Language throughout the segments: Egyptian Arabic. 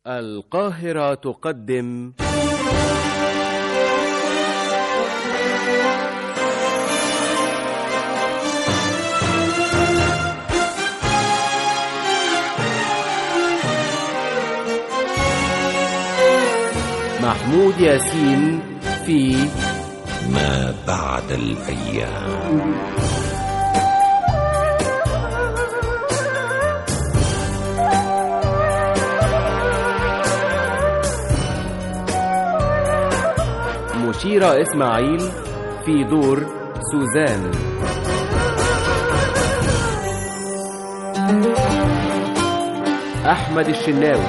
القاهرة تقدم محمود ياسين في ما بعد الأيام مشيرة إسماعيل في دور سوزان أحمد الشناوي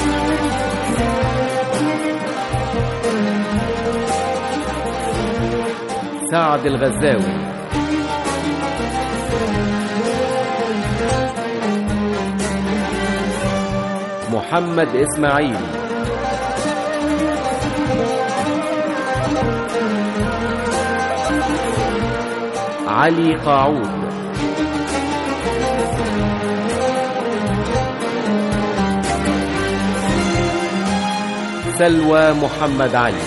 سعد الغزاوي محمد إسماعيل علي قاعود سلوى محمد علي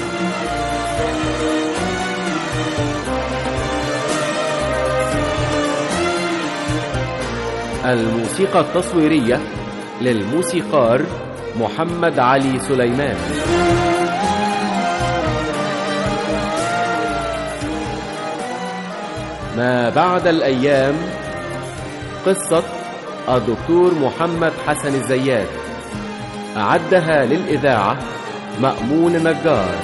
الموسيقى التصويرية للموسيقار محمد علي سليمان ما بعد الأيام قصة الدكتور محمد حسن الزيات أعدها للإذاعة مأمون نجار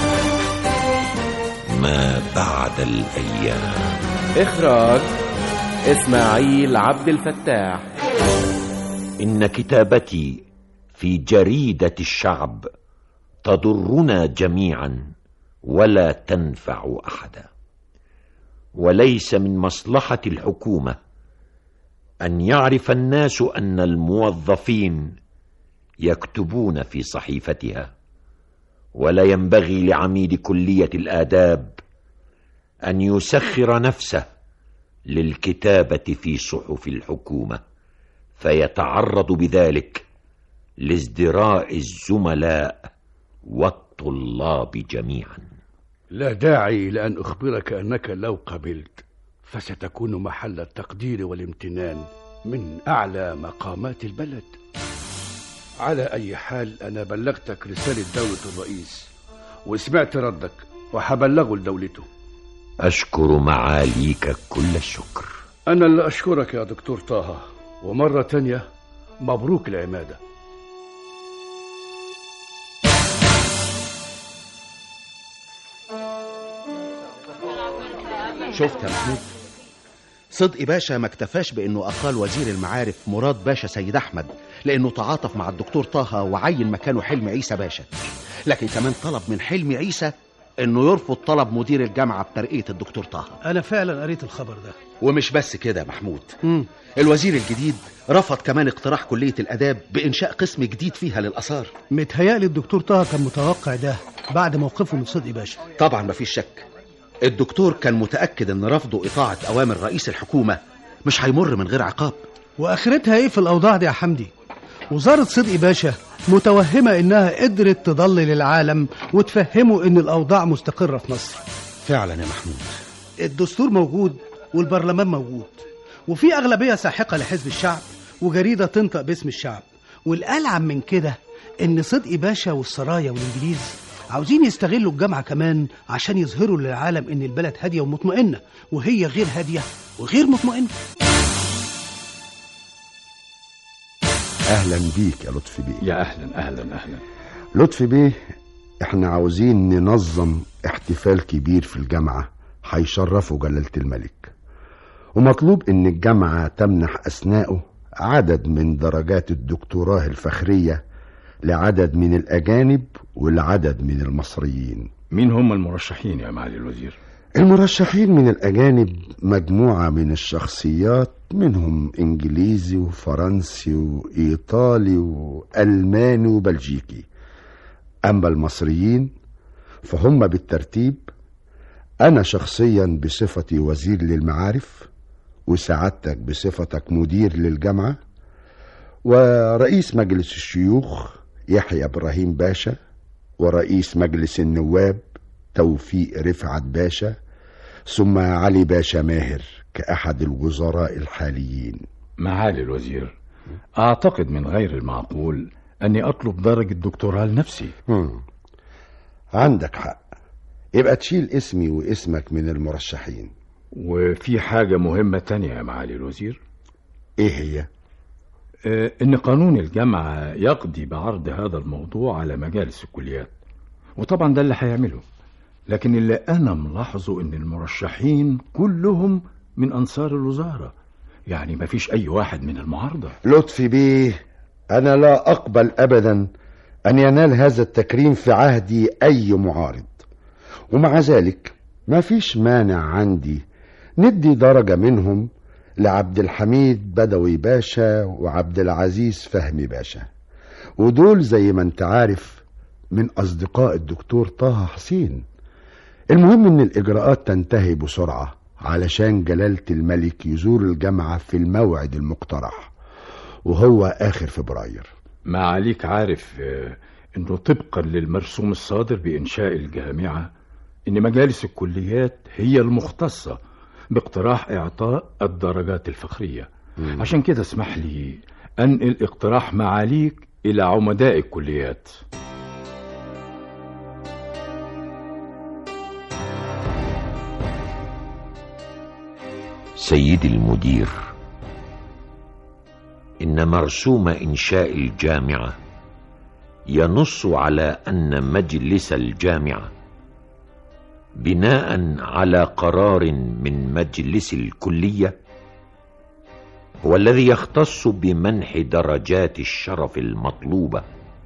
ما بعد الأيام إخراج إسماعيل عبد الفتاح إن كتابتي في جريدة الشعب تضرنا جميعا ولا تنفع أحدا وليس من مصلحة الحكومة أن يعرف الناس أن الموظفين يكتبون في صحيفتها ولا ينبغي لعميد كلية الآداب أن يسخر نفسه للكتابة في صحف الحكومة فيتعرض بذلك لازدراء الزملاء والطلاب جميعا لا داعي لأن أخبرك أنك لو قبلت فستكون محل التقدير والامتنان من أعلى مقامات البلد على أي حال أنا بلغتك رسالة دولة الرئيس وسمعت ردك وحبلغه لدولته أشكر معاليك كل الشكر أنا اللي أشكرك يا دكتور طه ومرة تانية مبروك العمادة شفت يا محمود صدقي باشا ما اكتفاش بانه اقال وزير المعارف مراد باشا سيد احمد لانه تعاطف مع الدكتور طه وعين مكانه حلمي عيسى باشا لكن كمان طلب من حلمي عيسى انه يرفض طلب مدير الجامعه بترقيه الدكتور طه أنا فعلا قريت الخبر ده ومش بس كده يا محمود مم. الوزير الجديد رفض كمان اقتراح كليه الاداب بانشاء قسم جديد فيها للاثار متهيألي الدكتور طه كان متوقع ده بعد موقفه من صدقي باشا طبعا مفيش شك الدكتور كان متاكد ان رفضه اطاعه اوامر رئيس الحكومه مش هيمر من غير عقاب وآخرتها إيه في الأوضاع دي يا حمدي وزارة صدقي باشا متوهمة إنها قدرت تضلل العالم وتفهمه إن الأوضاع مستقرة في مصر فعلا يا محمود الدستور موجود والبرلمان موجود وفي أغلبية ساحقة لحزب الشعب وجريدة تنطق باسم الشعب والألعن من كده إن صدقي باشا والسرايا والإنجليز عاوزين يستغلوا الجامعة كمان عشان يظهروا للعالم إن البلد هادية ومطمئنة وهي غير هادية وغير مطمئنة اهلا بيك يا لطفي بيه يا أهلا أهلا أهلا لطفي بيه احنا عاوزين ننظم احتفال كبير في الجامعة هيشرفه جلالة الملك ومطلوب ان الجامعة تمنح اثناءه عدد من درجات الدكتوراه الفخرية لعدد من الاجانب والعدد من المصريين مين هم المرشحين يا معالي الوزير المرشحين من الأجانب مجموعة من الشخصيات منهم إنجليزي وفرنسي وإيطالي وألماني وبلجيكي أما المصريين فهم بالترتيب أنا شخصيا بصفتي وزير للمعارف وسعادتك بصفتك مدير للجامعة ورئيس مجلس الشيوخ يحيى إبراهيم باشا ورئيس مجلس النواب توفيق رفعت باشا ثم علي باشا ماهر كأحد الوزراء الحاليين معالي الوزير أعتقد من غير المعقول أني أطلب درجة دكتوراه لنفسي هم. عندك حق يبقى تشيل اسمي واسمك من المرشحين وفي حاجة مهمة تانية يا معالي الوزير ايه هي آه، إن قانون الجامعة يقضي بعرض هذا الموضوع على مجالس الكليات وطبعا ده اللي هيعمله لكن اللي أنا ملاحظه إن المرشحين كلهم من أنصار الوزارة يعني مفيش أي واحد من المعارضة لطفي بيه أنا لا أقبل أبدا أن ينال هذا التكريم في عهدي أي معارض ومع ذلك ما فيش مانع عندي ندي درجة منهم لعبد الحميد بدوي باشا وعبد العزيز فهمي باشا ودول زي ما انت عارف من أصدقاء الدكتور طه حسين المهم ان الإجراءات تنتهي بسرعة علشان جلالة الملك يزور الجامعة في الموعد المقترح وهو آخر فبراير معاليك عارف آه، إنه طبقا للمرسوم الصادر بإنشاء الجامعة إن مجالس الكليات هي المختصة باقتراح إعطاء الدرجات الفخرية عشان كده اسمح لي أنقل اقتراح معاليك إلى عمداء الكليات سيدي المدير ان مرسوم انشاء الجامعه ينص على ان مجلس الجامعه بناء على قرار من مجلس الكليه هو الذي يختص بمنح درجات الشرف المطلوبه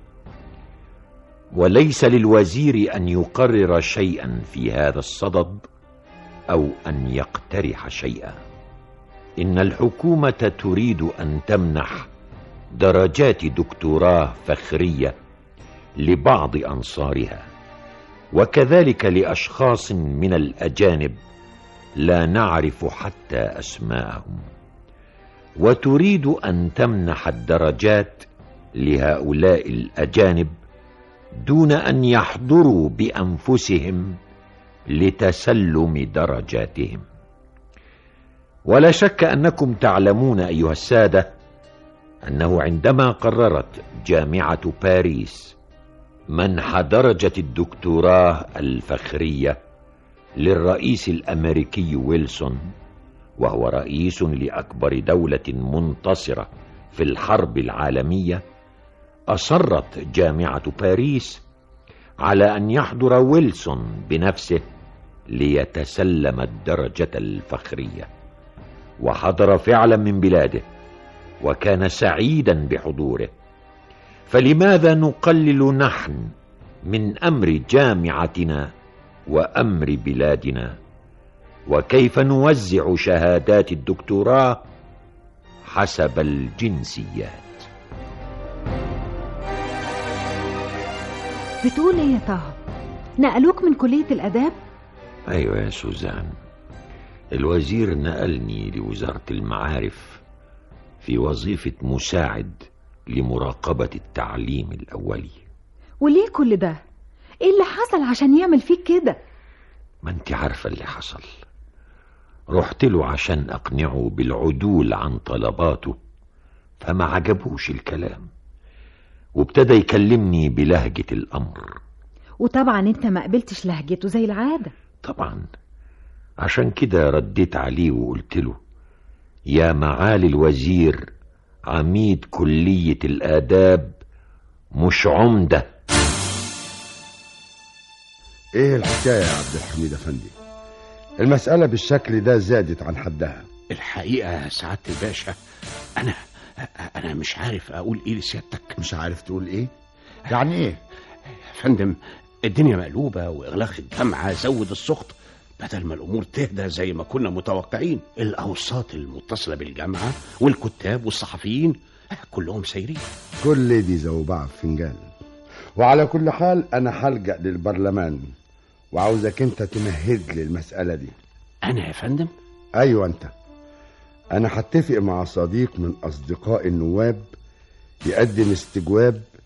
وليس للوزير ان يقرر شيئا في هذا الصدد او ان يقترح شيئا ان الحكومه تريد ان تمنح درجات دكتوراه فخريه لبعض انصارها وكذلك لاشخاص من الاجانب لا نعرف حتى اسماءهم وتريد ان تمنح الدرجات لهؤلاء الاجانب دون ان يحضروا بانفسهم لتسلم درجاتهم ولا شك انكم تعلمون ايها الساده انه عندما قررت جامعه باريس منح درجه الدكتوراه الفخريه للرئيس الامريكي ويلسون وهو رئيس لاكبر دوله منتصره في الحرب العالميه اصرت جامعه باريس على ان يحضر ويلسون بنفسه ليتسلم الدرجه الفخريه وحضر فعلا من بلاده وكان سعيدا بحضوره فلماذا نقلل نحن من امر جامعتنا وامر بلادنا وكيف نوزع شهادات الدكتوراه حسب الجنسيات بتقول ايه يا طه نقلوك من كلية الآداب ايوه يا سوزان الوزير نقلني لوزاره المعارف في وظيفه مساعد لمراقبه التعليم الاولي وليه كل ده ايه اللي حصل عشان يعمل فيك كده ما انت عارفه اللي حصل رحت له عشان اقنعه بالعدول عن طلباته فما عجبوش الكلام وابتدى يكلمني بلهجه الامر وطبعا انت ما قبلتش لهجته زي العادة طبعا عشان كده رديت عليه وقلت له يا معالي الوزير عميد كلية الآداب مش عمدة ايه الحكاية يا عبد الحميد افندي المسألة بالشكل ده زادت عن حدها الحقيقة يا سعادة الباشا أنا أنا مش عارف أقول إيه لسيادتك مش عارف تقول ايه يعني ايه يا فندم الدنيا مقلوبة وإغلاق الجامعة زود السخط بدل ما الأمور تهدى زي ما كنا متوقعين الأوساط المتصلة بالجامعة والكتاب والصحفيين كلهم سايرين كل دي زوبعة في فنجان وعلى كل حال انا هلجأ للبرلمان وعاوزك انت تمهد لي المسألة دي أنا يا فندم ايوه انت انا هتفق مع صديق من اصدقاء النواب يقدم استجواب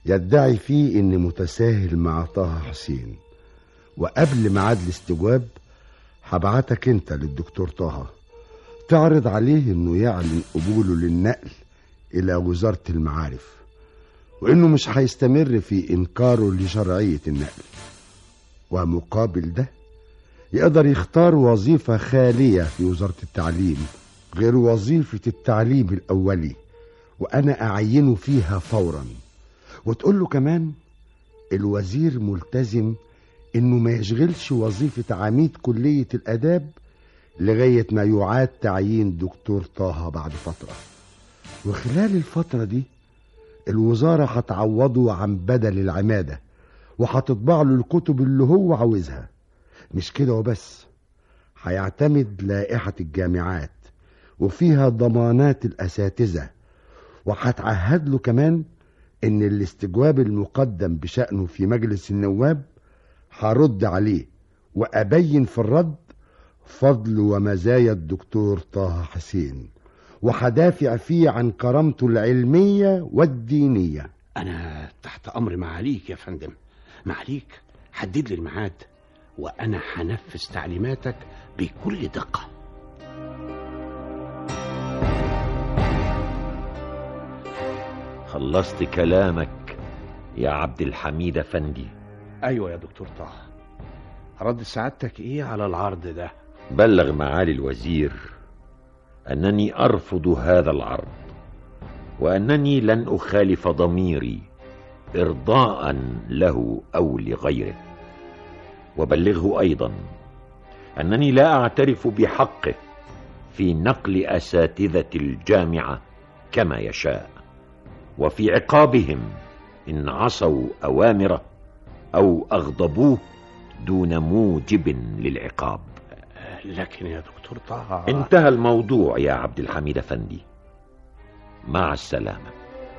يدعي فيه إني متساهل مع طه حسين وقبل ميعاد الاستجواب هبعتك انت للدكتور طه تعرض عليه انه يعلن قبوله للنقل الى وزارة المعارف وانه مش هيستمر في انكاره لشرعية النقل ومقابل ده يقدر يختار وظيفة خالية في وزارة التعليم غير وظيفة التعليم الأولي وأنا أعينه فيها فورا وتقول له كمان الوزير ملتزم إنه ما يشغلش وظيفة عميد كلية الآداب لغاية ما يعاد تعيين دكتور طه بعد فترة وخلال الفترة دي الوزارة هتعوضه عن بدل العمادة وهتطبع له الكتب اللي هو عاوزها مش كده وبس هيعتمد لائحة الجامعات وفيها ضمانات الأساتذة وهتعهد له كمان إن الاستجواب المقدم بشأنه في مجلس النواب هرد عليه وأبين في الرد فضل ومزايا الدكتور طه حسين وهدافع فيه عن كرامته العلمية والدينية أنا تحت أمر معاليك يا فندم معاليك حدد لي الميعاد وأنا هنفذ تعليماتك بكل دقة خلصت كلامك يا عبد الحميد أفندي أيوة يا دكتور طه رد سعادتك إيه على العرض ده بلغ معالي الوزير أنني أرفض هذا العرض وأنني لن أخالف ضميري إرضاء له أو لغيره وبلغه أيضا أنني لا أعترف بحقه في نقل أساتذة الجامعة كما يشاء وفي عقابهم إن عصوا أوامره أو أغضبوه دون موجب للعقاب لكن يا دكتور طه انتهى الموضوع يا عبد الحميد أفندي مع السلامة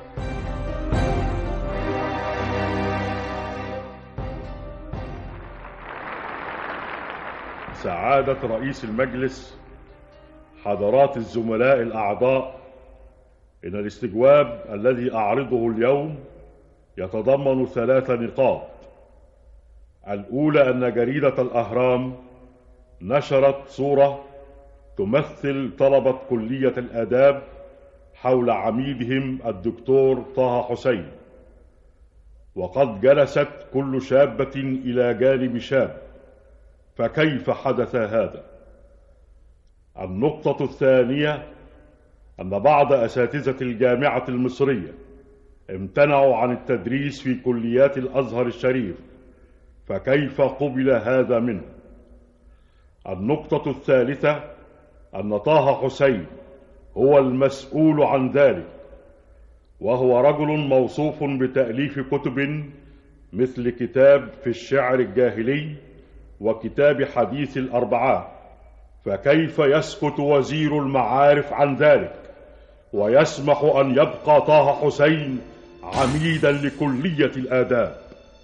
سعادة رئيس المجلس حضرات الزملاء الأعضاء إن الاستجواب الذي أعرضه اليوم يتضمن ثلاث نقاط الأولى أن جريدة الأهرام نشرت صورة تمثل طلبة كلية الآداب حول عميدهم الدكتور طه حسين وقد جلست كل شابة إلى جانب شاب فكيف حدث هذا النقطة الثانية أن بعض أساتذة الجامعة المصرية امتنعوا عن التدريس في كليات الأزهر الشريف فكيف قبل هذا منه النقطة الثالثة أن طه حسين هو المسؤول عن ذلك وهو رجل موصوف بتأليف كتب مثل كتاب في الشعر الجاهلي وكتاب حديث الأربعات فكيف يسكت وزير المعارف عن ذلك ويسمح أن يبقى طه حسين عميدا لكلية الآداب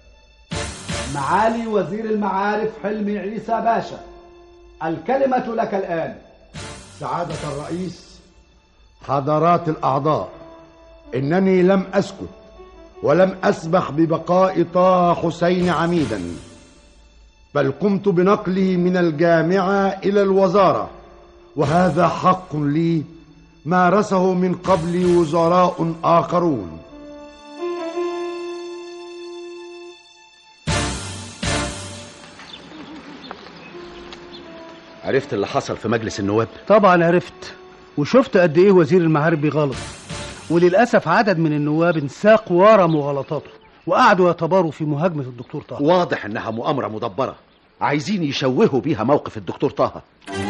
معالي وزير المعارف حلمي عيسى باشا الكلمة لك الآن سعادة الرئيس حضرات الأعضاء إنني لم أسكت ولم أسبح ببقاء طه حسين عميدا بل قمت بنقله من الجامعة إلى الوزارة وهذا حق لي مارسه من قبل وزراء آخرون عرفت اللي حصل في مجلس النواب طبعا عرفت وشفت قد ايه وزير المعارف بيغلط وللاسف عدد من النواب انساق ورا مغالطاته وقعدوا يتباروا في مهاجمه الدكتور طه واضح انها مؤامرة مدبرة عايزين يشوهوا بيها موقف الدكتور طه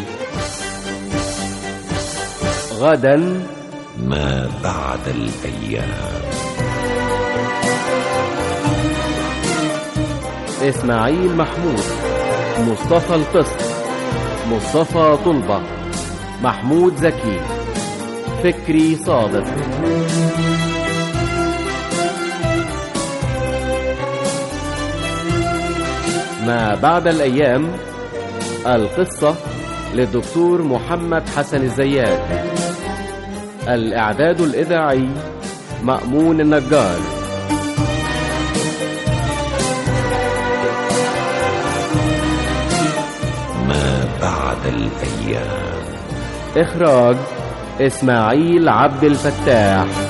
غدا ما بعد الأيام إسماعيل محمود مصطفى القسط مصطفى طلبة محمود زكي فكري صادق ما بعد الأيام القصة للدكتور محمد حسن الزيات الإعداد الإذاعي مأمون النجار الأيام إخراج إسماعيل عبد الفتاح